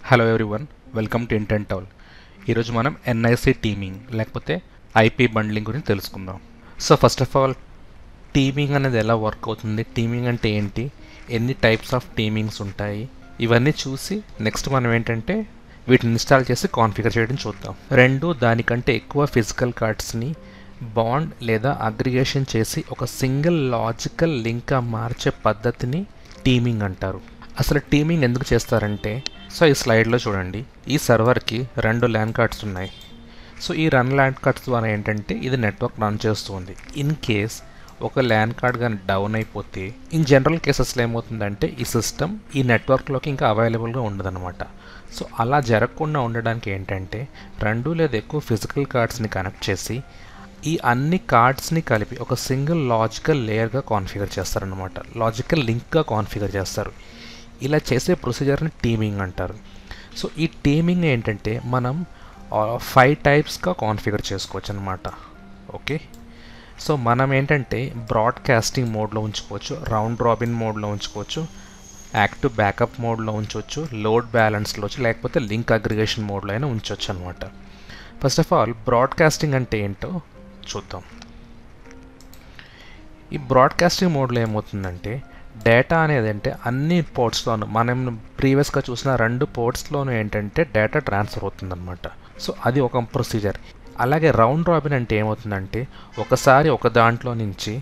hello everyone welcome to intent towel ఈరోజు మనం NIC teaming లేకపోతే ఐపీ బండ్లింగ్ గురించి తెలుసుకుందాం so first of all teaming అనేది ఎలా వర్క్ అవుతుంది టీమింగ్ అంటే ఏంటి ఎన్ని టైప్స్ ఆఫ్ టీమింగ్స్ ఉంటాయి ఇవన్నీ చూసి నెక్స్ట్ మనం ఏంటంటే వీటిని ఇన్స్టాల్ చేసి కాన్ఫిగర్ చేయడం చూద్దాం రెండు దానికంటే ఎక్కువ ఫిజికల్ కార్డ్స్ని బాండ్ లేదా అగ్రిగేషన్ చేసి ఒక సింగిల్ లాజికల్ లింక్గా మార్చే పద్ధతిని టీమింగ్ అంటారు అసలు టీమింగ్ ఎందుకు చేస్తారంటే సో ఈ స్లైడ్లో చూడండి ఈ సర్వర్కి రెండు ల్యాండ్ కార్డ్స్ ఉన్నాయి సో ఈ రన్ ల్యాండ్ కార్డ్స్ ద్వారా ఏంటంటే ఇది నెట్వర్క్ రన్ చేస్తుంది ఇన్ కేస్ ఒక ల్యాండ్ కార్డ్ కానీ డౌన్ అయిపోతే ఇన్ జనరల్ కేసెస్లో ఏమవుతుందంటే ఈ సిస్టమ్ ఈ నెట్వర్క్లోకి ఇంకా అవైలబుల్గా ఉండదన్నమాట సో అలా జరగకుండా ఉండడానికి ఏంటంటే రెండు లేదా ఎక్కువ ఫిజికల్ కార్డ్స్ని కనెక్ట్ చేసి ఈ అన్ని కార్డ్స్ని కలిపి ఒక సింగిల్ లాజికల్ లేయర్గా కాన్ఫిగర్ చేస్తారనమాట లాజికల్ లింక్గా కాన్ఫిగర్ చేస్తారు ఇలా చేసే ప్రొసీజర్ని టీమింగ్ అంటారు సో ఈ టీమింగ్ ఏంటంటే మనం ఫైవ్ టైప్స్గా కాన్ఫిగర్ చేసుకోవచ్చు అనమాట ఓకే సో మనం ఏంటంటే బ్రాడ్కాస్టింగ్ మోడ్లో ఉంచుకోవచ్చు రౌండ్ రాబిన్ మోడ్లో ఉంచుకోవచ్చు యాక్టివ్ బ్యాకప్ మోడ్లో ఉంచవచ్చు లోడ్ బ్యాలెన్స్లో వచ్చి లేకపోతే లింక్ అగ్రిగేషన్ మోడ్లో అయినా ఉంచవచ్చు అనమాట ఫస్ట్ ఆఫ్ ఆల్ బ్రాడ్కాస్టింగ్ అంటే ఏంటో చూద్దాం ఈ బ్రాడ్కాస్టింగ్ మోడ్లో ఏమవుతుందంటే డేటా అనేది అంటే అన్ని పోర్ట్స్లోనూ మనం ప్రీవియస్గా చూసిన రెండు పోర్ట్స్లోనూ ఏంటంటే డేటా ట్రాన్స్ఫర్ అవుతుందన్నమాట సో అది ఒక ప్రొసీజర్ అలాగే రౌండ్ రాబిన్ అంటే ఏమవుతుందంటే ఒకసారి ఒక దాంట్లో నుంచి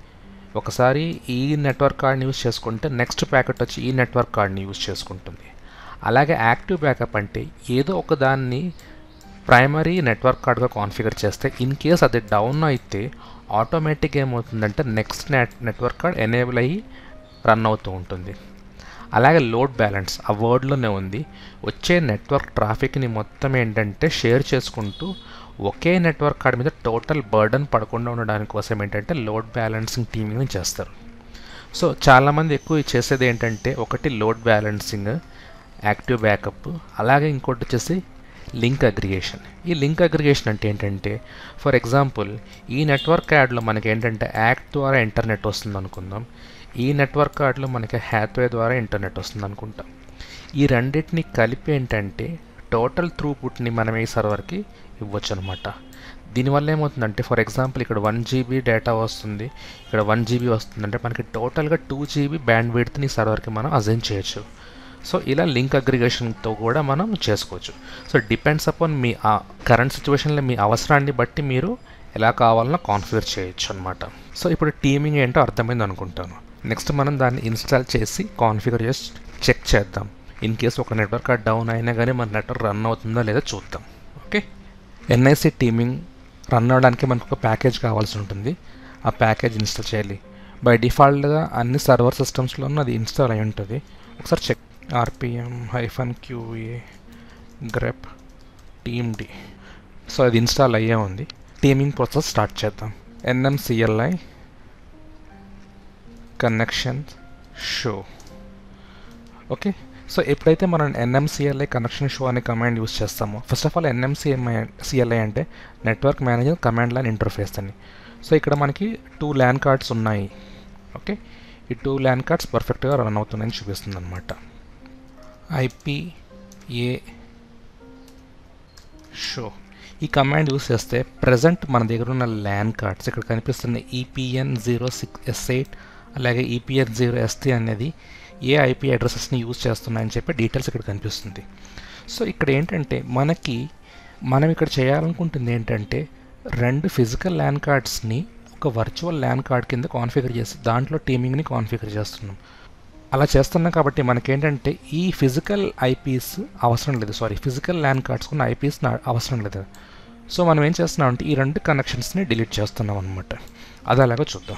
ఒకసారి ఈ నెట్వర్క్ కార్డ్ని యూజ్ చేసుకుంటే నెక్స్ట్ ప్యాకెట్ వచ్చి ఈ నెట్వర్క్ కార్డ్ని యూజ్ చేసుకుంటుంది అలాగే యాక్టివ్ బ్యాకప్ అంటే ఏదో ఒక దాన్ని ప్రైమరీ నెట్వర్క్ కార్డ్గా కాన్ఫిగర్ చేస్తే ఇన్ కేస్ అది డౌన్ అయితే ఆటోమేటిక్ ఏమవుతుందంటే next net network card enable అయ్యి రన్ అవుతూ ఉంటుంది అలాగే లోడ్ బ్యాలెన్స్ ఆ వర్డ్లోనే ఉంది వచ్చే నెట్వర్క్ ట్రాఫిక్ని మొత్తం ఏంటంటే షేర్ చేసుకుంటూ ఒకే నెట్వర్క్ కార్డ్ మీద టోటల్ బర్డన్ పడకుండా ఉండడానికి కోసం ఏంటంటే లోడ్ బ్యాలెన్సింగ్ టీమింగ్ని చేస్తారు సో చాలామంది ఎక్కువ చేసేది ఏంటంటే ఒకటి లోడ్ బ్యాలెన్సింగ్ యాక్టివ్ బ్యాకప్ అలాగే ఇంకోటి వచ్చేసి లింక్ అగ్రిగేషన్ ఈ లింక్ అగ్రిగేషన్ అంటే ఏంటంటే ఫర్ ఎగ్జాంపుల్ ఈ నెట్వర్క్ యాడ్లో మనకి ఏంటంటే యాక్ట్ ద్వారా ఇంటర్నెట్ వస్తుంది అనుకుందాం ఈ నెట్వర్క్ కార్డులో మనకి హ్యాత్వే ద్వారా ఇంటర్నెట్ వస్తుంది అనుకుంటాం ఈ రెండింటిని కలిపి ఏంటంటే టోటల్ త్రూపుట్ని మనం ఈ సర్వర్కి ఇవ్వచ్చు అనమాట దీనివల్ల ఏమవుతుందంటే ఫర్ ఎగ్జాంపుల్ ఇక్కడ వన్ జీబీ డేటా వస్తుంది ఇక్కడ వన్ జీబీ వస్తుందంటే మనకి టోటల్గా టూ జీబీ బ్యాండ్ విడ్త్ని సర్వర్కి మనం అజైన్ చేయొచ్చు సో ఇలా లింక్ అగ్రిగేషన్తో కూడా మనం చేసుకోవచ్చు సో డిపెండ్స్ అపాన్ మీ కరెంట్ సిచ్యువేషన్లో మీ అవసరాన్ని బట్టి మీరు ఎలా కావాలన్నా కాన్ఫిగర్ చేయొచ్చు అనమాట సో ఇప్పుడు టీమింగ్ ఏంటో అర్థమైంది అనుకుంటాను నెక్స్ట్ మనం దాన్ని ఇన్స్టాల్ చేసి కాన్ఫిగర్ చేసి చెక్ చేద్దాం ఇన్ కేస్ ఒక నెట్వర్క్ కార్డ్ డౌన్ అయినా కానీ మన నెట్వర్క్ రన్ అవుతుందా లేదా చూద్దాం ఓకే ఎన్ఐసి టీమింగ్ రన్ అవ్వడానికి మనకు ఒక ప్యాకేజ్ కావాల్సి ఉంటుంది ఆ ప్యాకేజ్ ఇన్స్టాల్ చేయాలి బై డిఫాల్ట్గా అన్ని సర్వర్ సిస్టమ్స్లోనూ అది ఇన్స్టాల్ అయి ఉంటుంది ఒకసారి check RPM hyphen QA grep teamd so అది ఇన్స్టాల్ అయ్యే ఉంది టీమింగ్ ప్రాసెస్ స్టార్ట్ చేద్దాం NMCLI connection show okay so ఎప్పుడైతే మనం ఎన్ఎంసిఎల్ఐ కనెక్షన్ షో అనే కమాండ్ యూస్ చేస్తామో first of all NMCMI CLI అంటే network manager command line interface అని సో ఇక్కడ మనకి టూ ల్యాన్ కార్డ్స్ ఉన్నాయి ఓకే ఈ టూ ల్యాన్ కార్డ్స్ పర్ఫెక్ట్గా రన్ అవుతున్నాయని చూపిస్తుంది అనమాట ఐపీఏ షో ఈ కమాండ్ యూస్ చేస్తే ప్రజెంట్ మన దగ్గర ఉన్న ల్యాన్ కార్డ్స్ ఇక్కడ కనిపిస్తున్న EPN zero six S eight అలాగే ఈపీఎన్ జీరో ఎస్ త్రీ అనేది ఏ ఐపీ అడ్రసెస్ని యూజ్ చేస్తున్నాయని చెప్పి డీటెయిల్స్ ఇక్కడ కనిపిస్తుంది సో ఇక్కడ ఏంటంటే మనకి మనం ఇక్కడ చేయాలనుకుంటుంది ఏంటంటే రెండు ఫిజికల్ ల్యాన్ కార్డ్స్ని ఒక వర్చువల్ ల్యాన్ కార్డ్ కింద కాన్ఫిగర్ చేసి దాంట్లో టీమింగ్ని కాన్ఫిగర్ చేస్తున్నాం అలా చేస్తున్నాం కాబట్టి మనకేంటంటే ఈ ఫిజికల్ ఐపీస్ అవసరం లేదు సారీ ఫిజికల్ ల్యాన్ కార్డ్స్ ఉన్న ఐపీస్ అవసరం లేదు సో మనం ఏం చేస్తున్నాం అంటే ఈ రెండు కనెక్షన్స్ని డిలీట్ చేస్తున్నాం అనమాట అది అలాగో చూద్దాం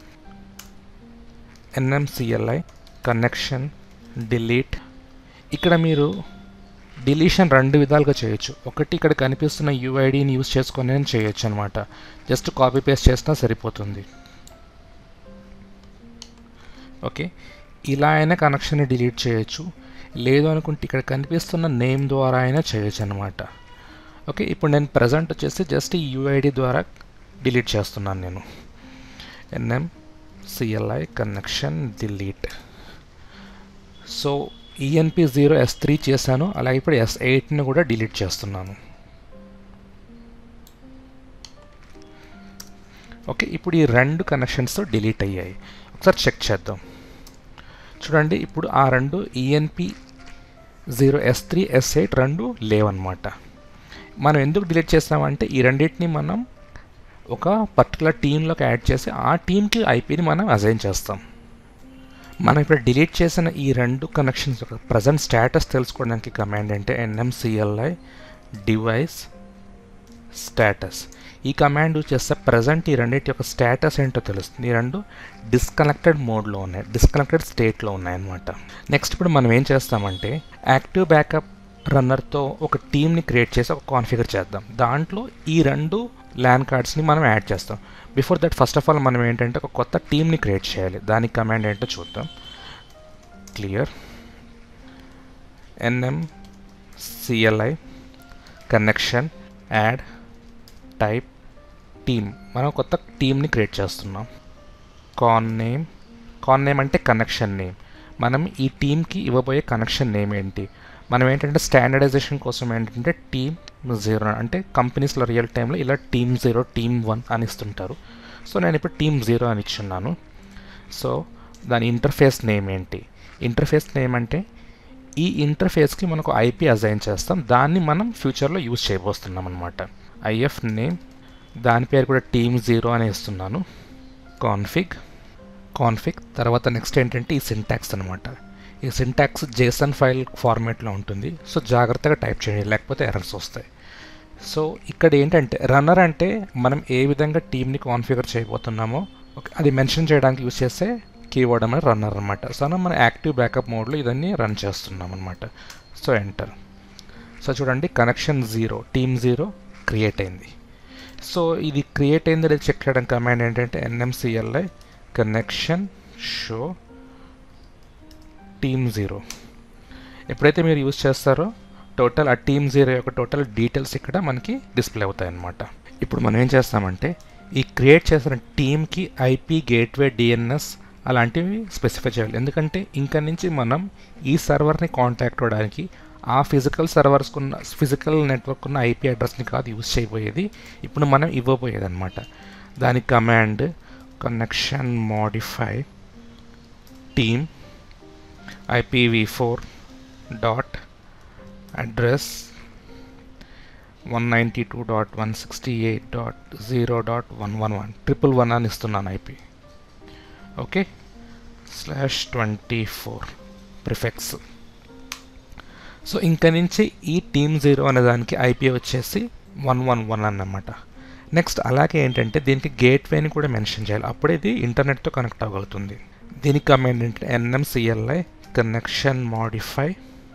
ఎన్ఎంసిఎల్ఐ కనెక్షన్ డిలీట్ ఇక్కడ మీరు డిలీషన్ రెండు విధాలుగా చేయొచ్చు ఒకటి ఇక్కడ కనిపిస్తున్న యూఐడిని యూజ్ చేసుకొని చేయొచ్చు అనమాట జస్ట్ కాపీ పేస్ట్ చేసినా సరిపోతుంది ఓకే ఇలా అయినా కనెక్షన్ని డిలీట్ చేయొచ్చు లేదు అనుకుంటే ఇక్కడ కనిపిస్తున్న నేమ్ ద్వారా అయినా చేయొచ్చు అనమాట ఓకే ఇప్పుడు నేను ప్రజెంట్ వచ్చేసి జస్ట్ ఈ యూఐడి ద్వారా డిలీట్ చేస్తున్నాను నేను NM CLI connection delete so ENP zero S three చేశాను అలాగే ఇప్పుడు ఎస్ ఎయిట్ని కూడా డిలీట్ చేస్తున్నాను ఓకే ఇప్పుడు ఈ రెండు కనెక్షన్స్ డిలీట్ అయ్యాయి ఒకసారి చెక్ చేద్దాం చూడండి ఇప్పుడు ఆ రెండు ENP zero S three S eight రెండు లేవన్నమాట మనం ఎందుకు డిలీట్ చేస్తామంటే ఈ రెండింటిని మనం ఒక పర్టికులర్ టీంలోకి యాడ్ చేసి ఆ టీంకి ఐపీని మనం అసైన్ చేస్తాం మనం ఇప్పుడు డిలీట్ చేసిన ఈ రెండు కనెక్షన్స్ యొక్క ప్రజెంట్ స్టేటస్ తెలుసుకోవడానికి కమాండ్ అంటే ఎన్ఎంసిఎల్ఐ డివైస్ స్టేటస్ ఈ కమాండ్ యూజ్ చేస్తే ప్రజెంట్ ఈ రెండింటి యొక్క స్టేటస్ ఏంటో తెలుస్తుంది ఈ రెండు డిస్కనెక్టెడ్ మోడ్లో ఉన్నాయి డిస్కనెక్టెడ్ స్టేట్లో ఉన్నాయన్నమాట నెక్స్ట్ ఇప్పుడు మనం ఏం చేస్తామంటే యాక్టివ్ బ్యాకప్ రన్నర్తో ఒక టీమ్ని క్రియేట్ చేసి ఒక కాన్ఫిగర్ చేద్దాం దాంట్లో ఈ రెండు ల్యాన్ కార్డ్స్ని మనం యాడ్ చేస్తాం before that first of all మనం ఏంటంటే ఒక కొత్త టీమ్ని క్రియేట్ చేయాలి దానికి కమాండ్ ఏంటో చూద్దాం clear NM CLI connection add type team మనం కొత్త టీమ్ని క్రియేట్ చేస్తున్నాం కాన్ నేమ్ కాన్ నేమ్ అంటే కనెక్షన్ నేమ్ మనం ఈ టీమ్కి ఇవ్వబోయే కనెక్షన్ నేమ్ ఏంటి మనం ఏంటంటే స్టాండర్డైజేషన్ కోసం ఏంటంటే టీమ్ జీరో అంటే కంపెనీస్లో రియల్ టైంలో ఇలా టీమ్ జీరో టీమ్ వన్ అని ఇస్తుంటారు సో నేను ఇప్పుడు టీమ్ జీరో అని ఇచ్చున్నాను సో దాని ఇంటర్ఫేస్ నేమ్ ఏంటి ఇంటర్ఫేస్ నేమ్ అంటే ఈ ఇంటర్ఫేస్కి మనకు ఐపీ అజైన్ చేస్తాం దాన్ని మనం ఫ్యూచర్లో యూజ్ చేయబోస్తున్నాం అనమాట ఐఎఫ్ నేమ్ దాని పేరు కూడా టీమ్ జీరో అని ఇస్తున్నాను కాన్ఫిగ్ కాన్ఫిగ్ తర్వాత నెక్స్ట్ ఏంటంటే ఈ సింటాక్స్ అనమాట ఈ సింటాక్స్ జేసన్ ఫైల్ ఫార్మేట్లో ఉంటుంది సో జాగ్రత్తగా టైప్ చేయండి లేకపోతే ఎర్రర్స్ వస్తాయి సో ఇక్కడ ఏంటంటే రన్నర్ అంటే మనం ఏ విధంగా టీమ్ని కాన్ఫిగర్ చేయబోతున్నామో అది మెన్షన్ చేయడానికి యూజ్ చేసే కీవర్డ్ అనేది రన్నర్ అనమాట సో మనం యాక్టివ్ బ్యాకప్ మోడ్లో ఇదన్నీ రన్ చేస్తున్నాం అనమాట సో ఎంటర్ సో చూడండి connection zero team zero create అయింది సో ఇది క్రియేట్ అయింది లేదా చెక్ చేయడం కమాండ్ ఏంటంటే NMCLI connection show team zero ఎప్పుడైతే మీరు యూజ్ చేస్తారో టోటల్ ఆ టీమ్ జీరో యొక్క టోటల్ డీటెయిల్స్ ఇక్కడ మనకి డిస్ప్లే అవుతాయి అన్నమాట ఇప్పుడు మనం ఏం చేస్తామంటే ఈ క్రియేట్ చేసిన టీమ్కి ఐపీ గేట్వే డిఎన్ఎస్ అలాంటివి స్పెసిఫై చేయాలి ఎందుకంటే ఇంకా నుంచి మనం ఈ సర్వర్ని కాంటాక్ట్ అవ్వడానికి ఆ ఫిజికల్ సర్వర్స్ ఉన్న ఫిజికల్ నెట్వర్క్ ఉన్న ఐపీ అడ్రస్ని కాదు యూజ్ చేయబోయేది ఇప్పుడు మనం ఇవ్వబోయేది అనమాట దాని command connection modify team IPv4 dot address 192.168.0.111 triple one అని ఇస్తున్నాను IP okay slash twenty four prefix so ఇంక నుంచి ఈ టీమ్ జీరో అనే దానికి ఐపీ వచ్చేసి వన్ వన్ వన్ అన్నమాట నెక్స్ట్ అలాగే ఏంటంటే దీనికి గేట్వేని కూడా మెన్షన్ చేయాలి అప్పుడే ఇది ఇంటర్నెట్తో కనెక్ట్ అవ్వగలుగుతుంది దీనికి కమాండ్ ఏంటంటే NMCLI connection modify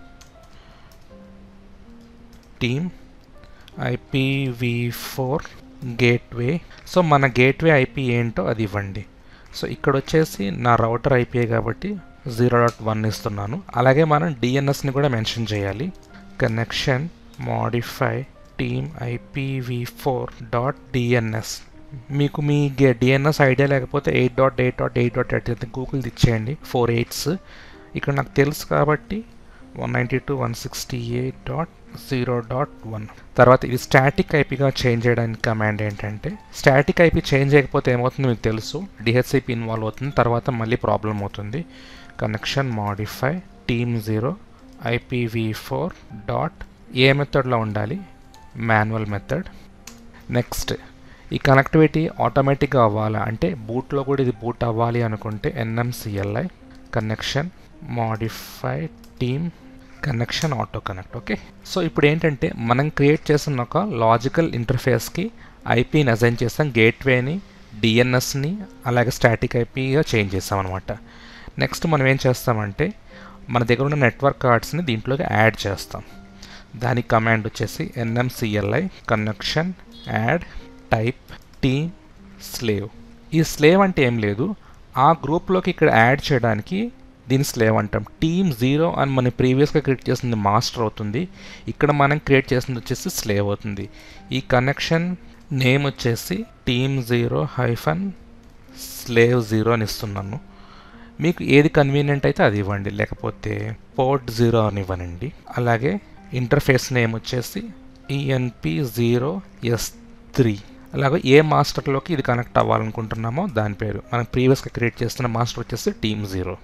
team IPv four gateway so మన గేట్వే ఐపీ ఏంటో అది ఇవ్వండి సో ఇక్కడ వచ్చేసి నా రౌటర్ ఐపీఏ కాబట్టి జీరో డాట్ వన్ ఇస్తున్నాను అలాగే మనం డిఎన్ఎస్ని కూడా మెన్షన్ చేయాలి connection modify team IPv four dot DNS మీకు మీ డిఎన్ఎస్ ఐడియా లేకపోతే eight dot eight dot eight dot eight Google ఇచ్చేయండి ఫోర్ ఎయిట్స్ ఇక్కడ నాకు తెలుసు కాబట్టి one ninety two one sixty eight dot zero dot one తర్వాత ఇది స్టాటిక్ ఐపీగా చేంజ్ చేయడానికి కమాండ్ ఏంటంటే స్టాటిక్ ఐపీ చేంజ్ చేయకపోతే ఏమవుతుంది మీకు తెలుసు డిహెచ్సిపి ఇన్వాల్వ్ అవుతుంది తర్వాత మళ్ళీ ప్రాబ్లం అవుతుంది connection modify team zero IPv four dot ఏ మెథడ్లో ఉండాలి మాన్యువల్ మెథడ్ నెక్స్ట్ ఈ కనెక్టివిటీ ఆటోమేటిక్గా అవ్వాలా అంటే బూట్లో కూడా ఇది బూట్ అవ్వాలి అనుకుంటే NMCLI connection modify team connection auto connect okay so ఇప్పుడు ఏంటంటే మనం క్రియేట్ చేసిన ఒక లాజికల్ ఇంటర్ఫేస్కి ఐపీని అసైన్ చేస్తాం గేట్వేని డిఎన్ఎస్ని అలాగే స్టాటిక్ ఐపీగా చేంజ్ చేస్తాం అనమాట నెక్స్ట్ మనం ఏం చేస్తామంటే మన దగ్గర ఉన్న నెట్వర్క్ కార్డ్స్ని దీంట్లోకి యాడ్ చేస్తాం దాని కమాండ్ వచ్చేసి NMCLI connection add type team slave ఈ స్లేవ్ అంటే ఏం లేదు ఆ గ్రూప్లోకి ఇక్కడ యాడ్ చేయడానికి దీని స్లేవ్ అంటాం టీమ్ జీరో అని మనం ప్రీవియస్గా క్రియేట్ చేసింది మాస్టర్ అవుతుంది ఇక్కడ మనం క్రియేట్ చేసింది వచ్చేసి స్లేవ్ అవుతుంది ఈ కనెక్షన్ నేమ్ వచ్చేసి team zero hyphen slave zero అని ఇస్తున్నాను మీకు ఏది కన్వీనియంట్ అయితే అది ఇవ్వండి లేకపోతే పోర్ట్ జీరో అని ఇవ్వనండి అలాగే ఇంటర్ఫేస్ నేమ్ వచ్చేసి ఈఎన్పి జీరో ఎస్ త్రీ అలాగే ఏ మాస్టర్లోకి ఇది కనెక్ట్ అవ్వాలనుకుంటున్నామో దాని పేరు మనం ప్రీవియస్గా క్రియేట్ చేస్తున్న మాస్టర్ వచ్చేసి టీమ్ జీరో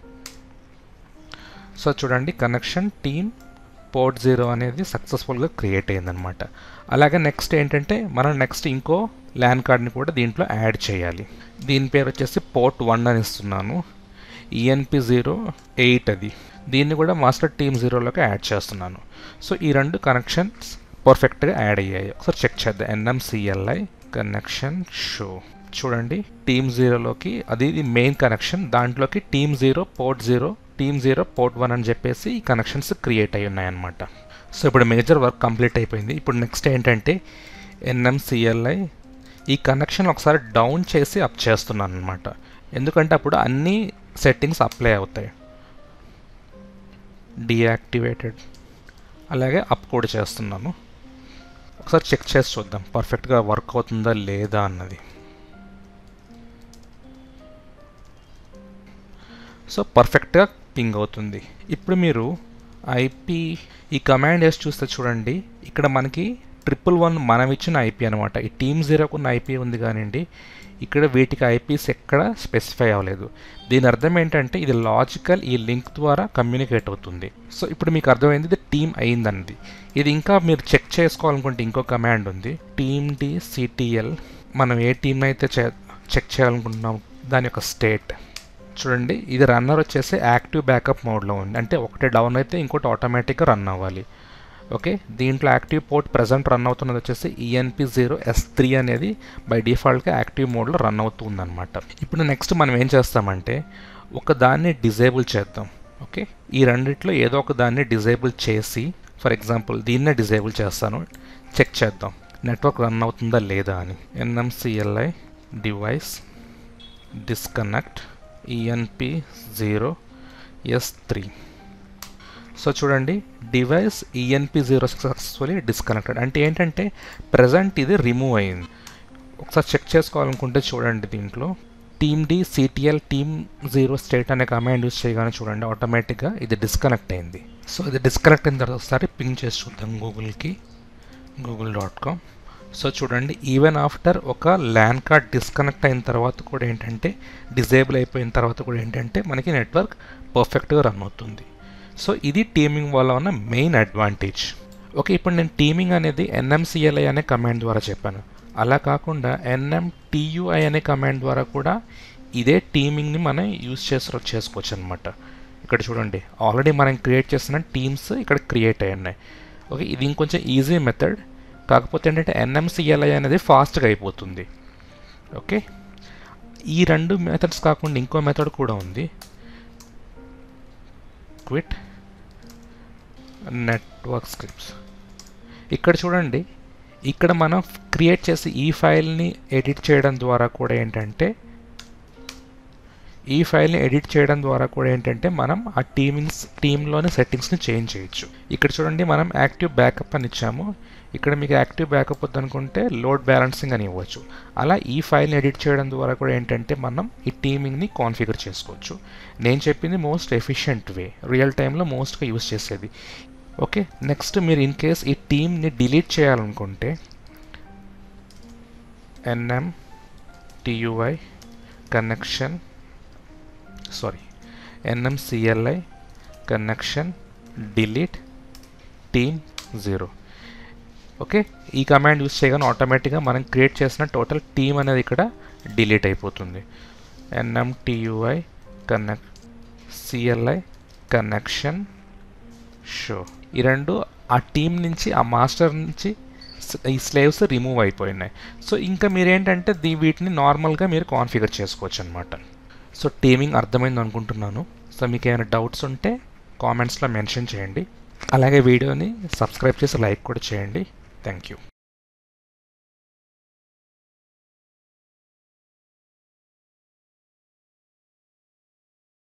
సో చూడండి కనెక్షన్ టీమ్ పోర్ట్ జీరో అనేది సక్సెస్ఫుల్గా క్రియేట్ అయిందనమాట అలాగే నెక్స్ట్ ఏంటంటే మనం నెక్స్ట్ ఇంకో ల్యాన్ కార్డ్ని కూడా దీంట్లో యాడ్ చేయాలి దీని పేరు వచ్చేసి పోర్ట్ వన్ అని ఇస్తున్నాను ఈఎన్పి జీరో ఎయిట్ అది దీన్ని కూడా మాస్టర్ టీమ్ జీరోలోకి యాడ్ చేస్తున్నాను సో ఈ రెండు కనెక్షన్స్ పర్ఫెక్ట్గా యాడ్ అయ్యాయి ఒకసారి చెక్ చేద్దాం ఎన్ఎంసిఎల్ఐ కనెక్షన్ షో చూడండి టీమ్ జీరోలోకి అది ఇది మెయిన్ కనెక్షన్ దాంట్లోకి team zero port zero team zero port one అని చెప్పేసి ఈ కనెక్షన్స్ క్రియేట్ అయి ఉన్నాయన్నమాట సో ఇప్పుడు మేజర్ వర్క్ కంప్లీట్ అయిపోయింది ఇప్పుడు నెక్స్ట్ ఏంటంటే ఎన్ఎంసిఎల్ఐ ఈ కనెక్షన్ ఒకసారి డౌన్ చేసి అప్ చేస్తున్నాను అనమాట ఎందుకంటే అప్పుడు అన్ని సెట్టింగ్స్ అప్లై అవుతాయి డియాక్టివేటెడ్ అలాగే అప్ కూడా చేస్తున్నాను ఒకసారి చెక్ చేసి చూద్దాం పర్ఫెక్ట్గా వర్క్ అవుతుందా లేదా అన్నది సో పర్ఫెక్ట్గా పింగ్ అవుతుంది ఇప్పుడు మీరు ఐపీ ఈ కమాండ్ వేసి చూస్తే చూడండి ఇక్కడ మనకి ట్రిపుల్ వన్ మనం ఇచ్చిన ఐపీ అనమాట ఈ టీమ్ జీరోకు ఉన్న ఐపీ ఉంది కానివ్వండి ఇక్కడ వీటికి ఐపీస్ ఎక్కడ స్పెసిఫై అవ్వలేదు దీని అర్థం ఏంటంటే ఇది లాజికల్ ఈ లింక్ ద్వారా కమ్యూనికేట్ అవుతుంది సో ఇప్పుడు మీకు అర్థమైంది ఇది టీమ్ అయిందన్నది ఇది ఇంకా మీరు చెక్ చేసుకోవాలనుకుంటే ఇంకో కమాండ్ ఉంది టీమ్ డి సిటిఎల్ మనం ఏ టీం అయితే చెక్ చేయాలనుకుంటున్నాం దాని యొక్క స్టేట్ చూడండి ఇది రన్నర్ వచ్చేసి యాక్టివ్ బ్యాకప్ మోడ్లో ఉంది అంటే ఒకటి డౌన్ అయితే ఇంకోటి ఆటోమేటిక్గా రన్ అవ్వాలి ఓకే దీంట్లో యాక్టివ్ పోర్ట్ ప్రజెంట్ రన్ అవుతున్నది వచ్చేసి ఈఎన్పి జీరో ఎస్ త్రీ అనేది బై డిఫాల్ట్గా యాక్టివ్ మోడ్లో రన్ అవుతుందన్నమాట ఇప్పుడు నెక్స్ట్ మనం ఏం చేస్తామంటే ఒక దాన్ని డిజేబుల్ చేద్దాం ఓకే ఈ రెండిట్లో ఏదో ఒక దాన్ని డిజేబుల్ చేసి ఫర్ ఎగ్జాంపుల్ దీన్నే డిజేబుల్ చేస్తాను చెక్ చేద్దాం నెట్వర్క్ రన్ అవుతుందా లేదా అని NMCLI device disconnect ENP zero S three so చూడండి device ENP zero successfully disconnected అంటే ఏంటంటే ప్రజెంట్ ఇది రిమూవ్ అయింది ఒకసారి చెక్ చేసుకోవాలనుకుంటే చూడండి దీంట్లో teamdctl team zero state అనే కమాండ్ యూస్ చేయగానే చూడండి ఆటోమేటిక్గా ఇది డిస్కనెక్ట్ అయింది సో ఇది డిస్కనెక్ట్ అయిన తర్వాత ఒకసారి పింగ్ చేసి చూద్దాం గూగుల్కి గూగుల్ డాట్ కామ్ సో చూడండి ఈవెన్ ఆఫ్టర్ ఒక ల్యాన్ కార్డ్ డిస్కనెక్ట్ అయిన తర్వాత కూడా ఏంటంటే డిజేబుల్ అయిపోయిన తర్వాత కూడా ఏంటంటే మనకి నెట్వర్క్ పర్ఫెక్ట్గా రన్ అవుతుంది సో ఇది టీమింగ్ వల్ల ఉన్న మెయిన్ అడ్వాంటేజ్ ఓకే ఇప్పుడు నేను టీమింగ్ అనేది ఎన్ఎంసిఎల్ఐ అనే కమాండ్ ద్వారా చెప్పాను అలా కాకుండా ఎన్ఎంటియుఐ అనే కమాండ్ ద్వారా కూడా ఇదే టీమింగ్ని మనం యూస్ చేసి చేసుకోవచ్చు అనమాట ఇక్కడ చూడండి ఆల్రెడీ మనం క్రియేట్ చేసిన టీమ్స్ ఇక్కడ క్రియేట్ అయ్యాయి ఓకే ఇది ఇంకొంచెం ఈజీ మెథడ్ కాకపోతే ఏంటంటే ఎన్ఎంసిఎల్ఐ అనేది ఫాస్ట్గా అయిపోతుంది ఓకే ఈ రెండు మెథడ్స్ కాకుండా ఇంకో మెథడ్ కూడా ఉంది క్విట్ నెట్వర్క్ స్క్రిప్ట్స్ ఇక్కడ చూడండి ఇక్కడ మనం క్రియేట్ చేసి ఈ ఫైల్ని ఎడిట్ చేయడం ద్వారా కూడా ఏంటంటే ఈ ఫైల్ని ఎడిట్ చేయడం ద్వారా కూడా ఏంటంటే మనం ఆ టీమింగ్స్ టీంలోని సెట్టింగ్స్ని చేంజ్ చేయొచ్చు ఇక్కడ చూడండి మనం యాక్టివ్ బ్యాకప్ అని ఇచ్చాము ఇక్కడ మీకు యాక్టివ్ బ్యాకప్ వద్దనుకుంటే లోడ్ బ్యాలెన్సింగ్ అని ఇవ్వచ్చు అలా ఈ ఫైల్ని ఎడిట్ చేయడం ద్వారా కూడా ఏంటంటే మనం ఈ టీమింగ్ని కాన్ఫిగర్ చేసుకోవచ్చు నేను చెప్పింది మోస్ట్ ఎఫిషియెంట్ వే రియల్ టైంలో మోస్ట్గా యూస్ చేసేది ఓకే నెక్స్ట్ మీరు ఇన్ కేస్ ఈ టీమ్ని డిలీట్ చేయాలనుకుంటే NM TUI connection sorry NMCLI connection delete team zero okay ఈ కమాండ్ యూస్ చేయగానే ఆటోమేటిక్గా మనం క్రియేట్ చేసిన టోటల్ టీమ్ అనేది ఇక్కడ డిలీట్ అయిపోతుంది NMTUI connect CLI connection show ఈ రెండు ఆ టీం నుంచి ఆ మాస్టర్ నుంచి ఈ స్లేవ్స్ రిమూవ్ అయిపోయినాయి సో ఇంకా మీరేంటంటే దీ వీటిని నార్మల్గా మీరు కాన్ఫిగర్ చేసుకోవచ్చు అనమాట సో టీమింగ్ అర్థమైంది అనుకుంటున్నాను సో మీకు ఏమైనా డౌట్స్ ఉంటే కామెంట్స్లో మెన్షన్ చేయండి అలాగే వీడియోని సబ్స్క్రైబ్ చేసి లైక్ కూడా చేయండి థ్యాంక్ యూ